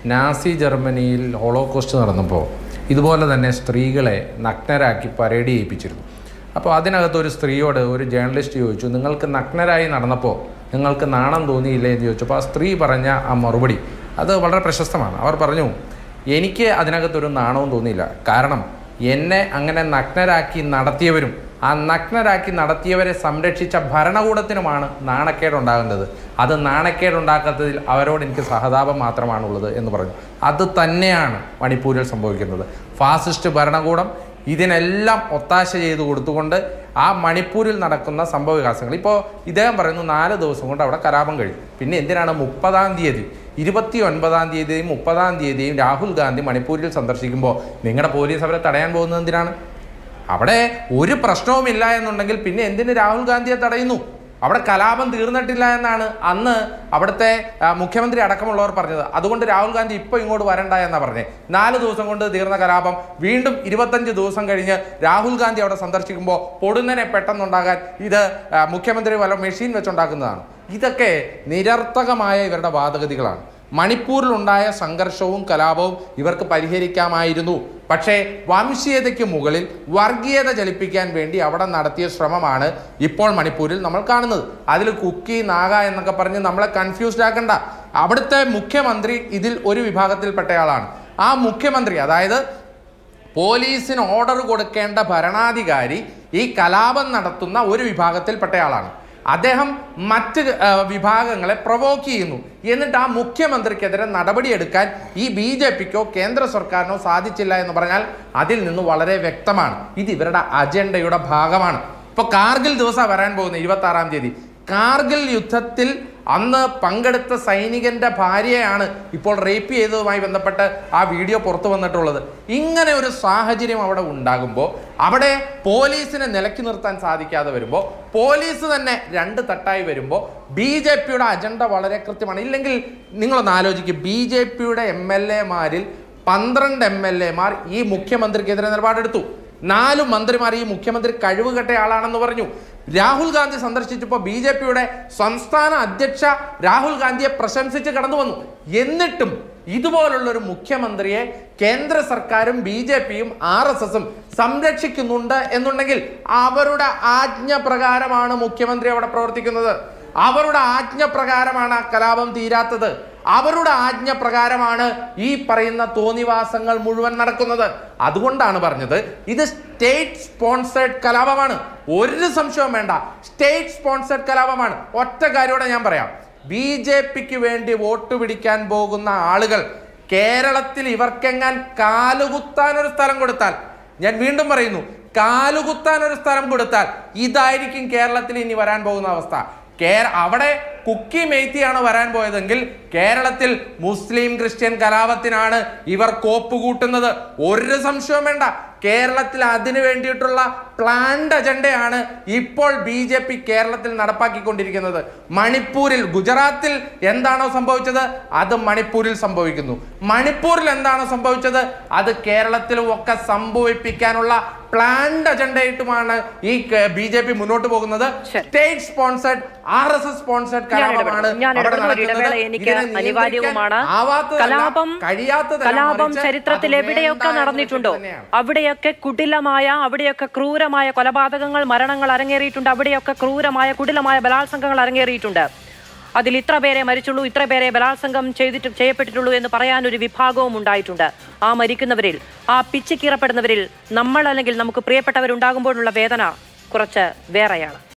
Nazi ജർമ്മനിയിൽ holocaust നടന്നപ്പോൾ ഇതുപോലെ തന്നെ സ്ത്രീകളെ നഗ്നരാക്കി പരേഡ് ചെയ്യിപ്പിച്ചിരുന്നു അപ്പോൾ അതിനകത്ത് ഒരു സ്ത്രീയോട് ഒരു ജേർണലിസ്റ്റ് ചോദിച്ചു നിങ്ങൾക്ക് നഗ്നരായി നടന്നപ്പോൾ നിങ്ങൾക്ക് നാണം തോന്നിയില്ലേ എന്ന് ചോദിച്ചപ്പോൾ ആ സ്ത്രീ പറഞ്ഞ ആ മറുപടി അത് വളരെ പ്രശസ്തമാണ് അവർ പറഞ്ഞു എനിക്ക് അതിനകത്തൊരു നാണവും തോന്നിയില്ല കാരണം എന്നെ അങ്ങനെ നഗ്നരാക്കി നടത്തിയവരും ആ നഗ്നരാക്കി നടത്തിയവരെ സംരക്ഷിച്ച ഭരണകൂടത്തിനുമാണ് നാണക്കേടുണ്ടാകേണ്ടത് അത് നാണക്കേടുണ്ടാക്കാത്തതിൽ അവരോട് എനിക്ക് സഹതാപം മാത്രമാണുള്ളത് എന്ന് പറഞ്ഞു അത് തന്നെയാണ് മണിപ്പൂരിൽ സംഭവിക്കുന്നത് ഫാസിസ്റ്റ് ഭരണകൂടം ഇതിനെല്ലാം ഒത്താശ ചെയ്തു കൊടുത്തുകൊണ്ട് ആ മണിപ്പൂരിൽ നടക്കുന്ന സംഭവ വികാസങ്ങൾ ഇപ്പോൾ ഇദ്ദേഹം പറയുന്നു നാല് ദിവസം കൊണ്ട് അവിടെ കലാപം കഴിഞ്ഞു പിന്നെ എന്തിനാണ് മുപ്പതാം തീയതി ഇരുപത്തി ഒൻപതാം തീയതിയും മുപ്പതാം തീയതിയും രാഹുൽ ഗാന്ധി മണിപ്പൂരിൽ സന്ദർശിക്കുമ്പോൾ നിങ്ങളുടെ പോലീസ് അവരെ തടയാൻ പോകുന്നത് എന്തിനാണ് അവിടെ ഒരു പ്രശ്നവുമില്ല എന്നുണ്ടെങ്കിൽ പിന്നെ എന്തിന് രാഹുൽ ഗാന്ധിയെ തടയുന്നു അവിടെ കലാപം തീർന്നിട്ടില്ല എന്നാണ് അന്ന് അവിടുത്തെ ആ, മുഖ്യമന്ത്രി അടക്കമുള്ളവർ പറഞ്ഞത് അതുകൊണ്ട് രാഹുൽ ഗാന്ധി ഇപ്പോൾ ഇങ്ങോട്ട് വരണ്ട എന്നാ പറഞ്ഞത് നാല് ദിവസം കൊണ്ട് തീർന്ന കലാപം വീണ്ടും ഇരുപത്തഞ്ച് ദിവസം കഴിഞ്ഞ് രാഹുൽ ഗാന്ധി അവിടെ സന്ദർശിക്കുമ്പോൾ പൊടുന്നനെ പെട്ടെന്നുണ്ടാകാൻ ഇത് ആ, മുഖ്യമന്ത്രി വല്ല മെഷീൻ വെച്ചുണ്ടാക്കുന്നതാണ് ഇതൊക്കെ നിരർത്ഥകമായ ഇവരുടെ വാദഗതികളാണ് മണിപ്പൂരിലുണ്ടായ സംഘർഷവും കലാപവും ഇവർക്ക് പരിഹരിക്കാമായിരുന്നു പക്ഷേ വംശീയതയ്ക്ക് മുകളിൽ വർഗീയത ചലിപ്പിക്കാൻ വേണ്ടി അവിടെ നടത്തിയ ശ്രമമാണ് ഇപ്പോൾ മണിപ്പൂരിൽ നമ്മൾ കാണുന്നത് അതിൽ കുക്കി നാഗ എന്നൊക്കെ പറഞ്ഞ് നമ്മളെ കൺഫ്യൂസ്ഡ് ആക്കണ്ട അവിടുത്തെ മുഖ്യമന്ത്രി ഇതിൽ ഒരു വിഭാഗത്തിൽപ്പെട്ടയാളാണ് ആ മുഖ്യമന്ത്രി അതായത് പോലീസിന് ഓർഡർ കൊടുക്കേണ്ട ഭരണാധികാരി ഈ കലാപം നടത്തുന്ന ഒരു വിഭാഗത്തിൽപ്പെട്ടയാളാണ് അദ്ദേഹം മറ്റ് ആ, വിഭാഗങ്ങളെ പ്രൊവോക്ക് ചെയ്യുന്നു എന്നിട്ട് ആ മുഖ്യമന്ത്രിക്കെതിരെ നടപടിയെടുക്കാൻ ഈ ബി ജെ പിക്കോ കേന്ദ്ര സർക്കാരിനോ സാധിച്ചില്ല എന്ന് പറഞ്ഞാൽ അതിൽ നിന്ന് വളരെ വ്യക്തമാണ് ഇത് ഇവരുടെ അജണ്ടയുടെ ഭാഗമാണ് ഇപ്പൊ കാർഗിൽ ദിവസം വരാൻ പോകുന്ന ഇരുപത്തി ആറാം തീയതി കാർഗിൽ യുദ്ധത്തിൽ അന്ന് പങ്കെടുത്ത സൈനികന്റെ ഭാര്യയാണ് ഇപ്പോൾ റേപ്പ് ചെയ്തതുമായി ബന്ധപ്പെട്ട് ആ വീഡിയോ പുറത്തു വന്നിട്ടുള്ളത് ഇങ്ങനെ ഒരു സാഹചര്യം അവിടെ ഉണ്ടാകുമ്പോൾ അവിടെ പോലീസിനെ നിലക്കി നിർത്താൻ സാധിക്കാതെ വരുമ്പോൾ പോലീസ് തന്നെ രണ്ട് തട്ടായി വരുമ്പോൾ ബി ജെ പിയുടെ അജണ്ട വളരെ കൃത്യമാണ് ഇല്ലെങ്കിൽ നിങ്ങളൊന്ന് ആലോചിക്കും ബി ജെ പിയുടെ എം എൽ എമാരിൽ പന്ത്രണ്ട് എം എൽ എമാർ ഈ മുഖ്യമന്ത്രിക്കെതിരെ നിലപാടെടുത്തു നാല് മന്ത്രിമാർ ഈ മുഖ്യമന്ത്രി കഴിവുകെട്ട ആളാണെന്ന് പറഞ്ഞു രാഹുൽ ഗാന്ധി സന്ദർശിച്ചപ്പോൾ ബി ജെ പിയുടെ സംസ്ഥാന അധ്യക്ഷ രാഹുൽ ഗാന്ധിയെ പ്രശംസിച്ച് കടന്നു വന്നു എന്നിട്ടും ഇതുപോലുള്ള ഒരു മുഖ്യമന്ത്രിയെ കേന്ദ്ര സർക്കാരും ബി ജെ പിയും ആർ എസ് എസും സംരക്ഷിക്കുന്നുണ്ട് എന്നുണ്ടെങ്കിൽ അവരുടെ ആജ്ഞ പ്രകാരമാണ് മുഖ്യമന്ത്രി അവിടെ പ്രവർത്തിക്കുന്നത് അവരുടെ ആജ്ഞ പ്രകാരമാണ് ആ കലാപം തീരാത്തത് അവരുടെ ആജ്ഞ പ്രകാരമാണ് ഈ പറയുന്ന തോന്നിവാസങ്ങൾ മുഴുവൻ നടക്കുന്നത് അതുകൊണ്ടാണ് പറഞ്ഞത് ഇത് സ്റ്റേറ്റ് സ്പോൺസേഡ് കലാപമാണ് ഒരു സംശയവും വേണ്ട സ്റ്റേറ്റ് സ്പോൺസേഡ് കലാപമാണ് ഒറ്റ കാര്യത്തോടെ ഞാൻ പറയാം ബി ജെ പിക്ക് വേണ്ടി വോട്ട് പിടിക്കാൻ പോകുന്ന ആളുകൾ കേരളത്തിൽ ഇവർക്കെങ്ങാൻ കാലുകുത്താൻ ഒരു സ്ഥലം കൊടുത്താൽ ഞാൻ വീണ്ടും പറയുന്നു കാലുകുത്താൻ ഒരു സ്ഥലം കൊടുത്താൽ ഇതായിരിക്കും കേരളത്തിൽ ഇനി വരാൻ പോകുന്ന അവസ്ഥ കേര അവിടെ കുക്കി മെയ്ത്തിയാണ് വരാൻ പോയതെങ്കിൽ കേരളത്തിൽ മുസ്ലിം ക്രിസ്ത്യൻ കലാപത്തിനാണ് ഇവർ കോപ്പ് കൂട്ടുന്നത് ഒരു സംശയവും വേണ്ട കേരളത്തിൽ അതിനു വേണ്ടിയിട്ടുള്ള പ്ലാൻഡ് അജണ്ടയാണ് ഇപ്പോൾ ബി ജെ പി കേരളത്തിൽ നടപ്പാക്കിക്കൊണ്ടിരിക്കുന്നത് മണിപ്പൂരിൽ ഗുജറാത്തിൽ എന്താണോ സംഭവിച്ചത് അത് മണിപ്പൂരിൽ സംഭവിക്കുന്നു മണിപ്പൂരിൽ എന്താണോ സംഭവിച്ചത് അത് കേരളത്തിലും ഒക്കെ സംഭവിപ്പിക്കാനുള്ള പ്ലാൻഡ് അജണ്ടയായിട്ടുമാണ് ഈ ബി ജെ പി മുന്നോട്ട് പോകുന്നത് ശരി. State sponsored R S S sponsored ഞാൻ കലാപമാണ് ഇടപെടും. ഞാൻ അവിടെ ഇടപെടും. ഒരു നടക്കുന്നത്. ഇടവേള എനിക്ക് ഇതിനെ നിയന്ത്രിക്കാൻ അനിവാര്യവുമാണ് ആവാത്തതല്ല, കലാപം കഴിയാത്തതല്ല, കലാപം മറിച്ച് ചരിത്രത്തിൽ അത് എവിടെയൊക്കെ വേണ്ട നടന്നിട്ടുണ്ടോ എന്ന് തന്നെയാണ്. അവിടെയൊക്കെ കുടിലമായ അവിടെയൊക്കെ ക്രൂരമായ കൊലപാതകങ്ങൾ മരണങ്ങൾ അരങ്ങേറിയിട്ടുണ്ട് അവിടെയൊക്കെ ക്രൂരമായ കുടിലമായ ബലാത്സംഗങ്ങൾ അരങ്ങേറിയിട്ടുണ്ട് അതിൽ ഇത്ര പേരെ മരിച്ചുള്ളൂ ഇത്ര പേരെ ബലാത്സംഗം ചെയ്തിട്ട് ചെയ്യപ്പെട്ടിട്ടുള്ളൂ എന്ന് പറയാൻ ഒരു വിഭാഗവും ഉണ്ടായിട്ടുണ്ട് ആ മരിക്കുന്നവരിൽ ആ പിച്ചിക്കീറപ്പെടുന്നവരിൽ നമ്മൾ അല്ലെങ്കിൽ നമുക്ക് പ്രിയപ്പെട്ടവരുണ്ടാകുമ്പോഴുള്ള വേദന കുറച്ച് വേറെയാണ്